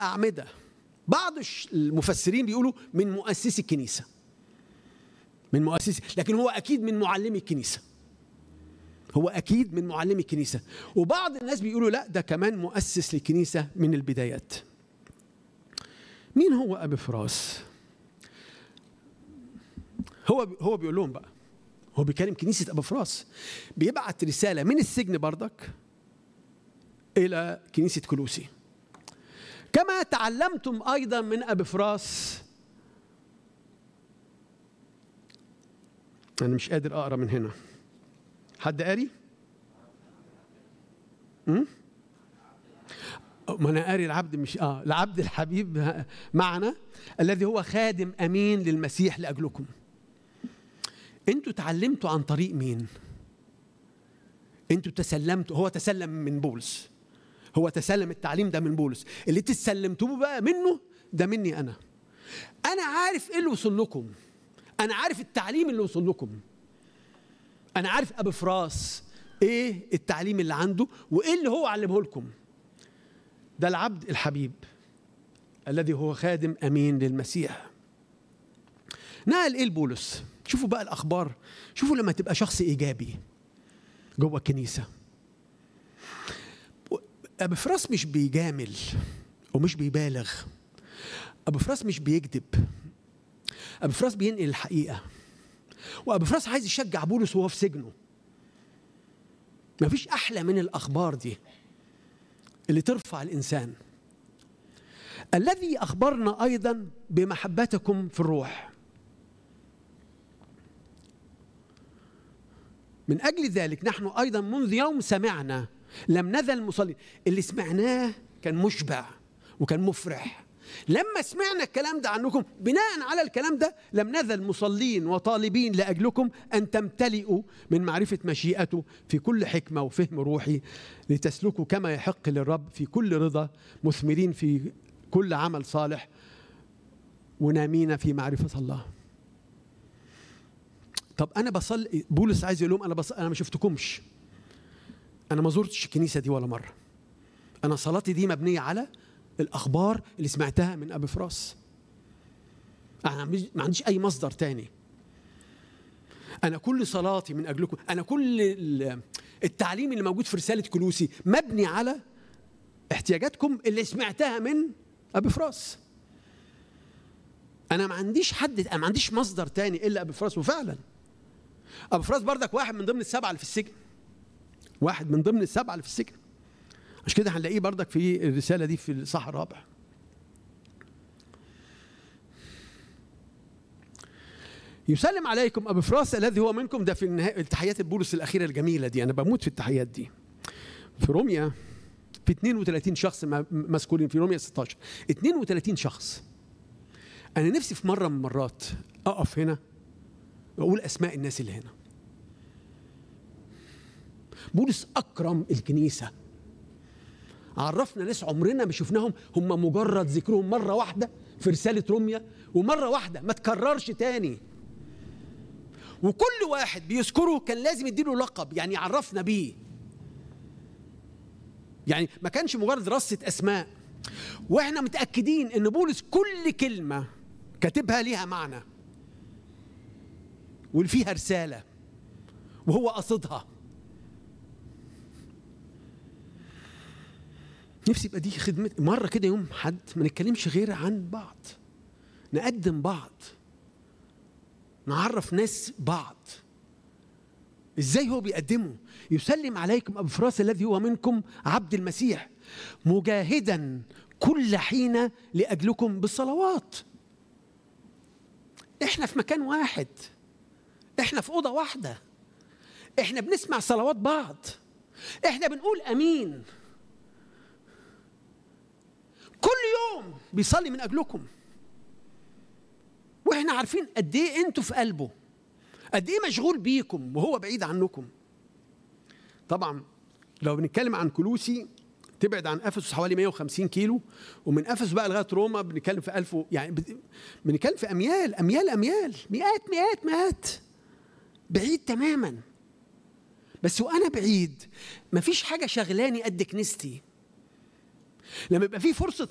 اعمده بعض المفسرين بيقولوا من مؤسسي الكنيسه من مؤسسي لكن هو اكيد من معلمي الكنيسه هو اكيد من معلمي الكنيسه وبعض الناس بيقولوا لا ده كمان مؤسس للكنيسه من البدايات مين هو ابي فراس هو هو بيقول لهم بقى هو بيكلم كنيسه ابو فراس بيبعت رساله من السجن بردك الى كنيسه كلوسي كما تعلمتم ايضا من ابي فراس انا مش قادر اقرا من هنا حد قاري امم ما انا قاري العبد مش اه العبد الحبيب معنا الذي هو خادم امين للمسيح لاجلكم انتوا تعلمتوا عن طريق مين انتوا تسلمتوا هو تسلم من بولس هو تسلم التعليم ده من بولس اللي تسلمتوه بقى منه ده مني انا انا عارف ايه اللي وصل لكم انا عارف التعليم اللي وصل لكم انا عارف ابو فراس ايه التعليم اللي عنده وايه اللي هو علمه لكم ده العبد الحبيب الذي هو خادم امين للمسيح نقل ايه لبولس شوفوا بقى الاخبار شوفوا لما تبقى شخص ايجابي جوه الكنيسه ابو فراس مش بيجامل ومش بيبالغ ابو فراس مش بيكذب ابو فراس بينقل الحقيقه وابو فراس عايز يشجع بولس وهو في سجنه مفيش احلى من الاخبار دي اللي ترفع الانسان الذي اخبرنا ايضا بمحبتكم في الروح من اجل ذلك نحن ايضا منذ يوم سمعنا لم نزل مصلين اللي سمعناه كان مشبع وكان مفرح لما سمعنا الكلام ده عنكم بناء على الكلام ده لم نزل مصلين وطالبين لاجلكم ان تمتلئوا من معرفه مشيئته في كل حكمه وفهم روحي لتسلكوا كما يحق للرب في كل رضا مثمرين في كل عمل صالح ونامين في معرفه الله. طب انا بصلي بولس عايز يقول لهم انا بصلي انا ما شفتكمش. انا ما زرتش الكنيسه دي ولا مره. انا صلاتي دي مبنيه على الاخبار اللي سمعتها من ابي فراس انا ما عنديش اي مصدر تاني انا كل صلاتي من اجلكم انا كل التعليم اللي موجود في رساله كلوسي مبني على احتياجاتكم اللي سمعتها من ابي فراس انا ما عنديش حد انا ما عنديش مصدر تاني الا ابي فراس وفعلا ابو فراس بردك واحد من ضمن السبعه اللي في السجن واحد من ضمن السبعه اللي في السجن عشان كده هنلاقيه بردك في الرساله دي في الصح الرابع يسلم عليكم ابو فراس الذي هو منكم ده في النهاية التحيات البولس الاخيره الجميله دي انا بموت في التحيات دي في روميا في 32 شخص مذكورين في روميا 16 32 شخص انا نفسي في مره من المرات اقف هنا واقول اسماء الناس اللي هنا بولس اكرم الكنيسه عرفنا ناس عمرنا ما شفناهم هم مجرد ذكرهم مرة واحدة في رسالة روميا ومرة واحدة ما تكررش تاني وكل واحد بيذكره كان لازم يديله لقب يعني يعرفنا بيه يعني ما كانش مجرد رصة أسماء واحنا متأكدين ان بولس كل كلمة كاتبها ليها معنى وفيها رسالة وهو قصدها نفسي يبقى دي خدمة مرة كده يوم حد ما نتكلمش غير عن بعض نقدم بعض نعرف ناس بعض ازاي هو بيقدمه يسلم عليكم ابو فراس الذي هو منكم عبد المسيح مجاهدا كل حين لاجلكم بالصلوات احنا في مكان واحد احنا في اوضه واحده احنا بنسمع صلوات بعض احنا بنقول امين كل يوم بيصلي من اجلكم واحنا عارفين قد ايه انتوا في قلبه قد ايه مشغول بيكم وهو بعيد عنكم طبعا لو بنتكلم عن كلوسي تبعد عن افسس حوالي 150 كيلو ومن افسس بقى لغايه روما بنتكلم في 1000 يعني بنتكلم في اميال اميال اميال مئات مئات مئات بعيد تماما بس وانا بعيد مفيش حاجه شغلاني قد كنيستي لما يبقى في فرصه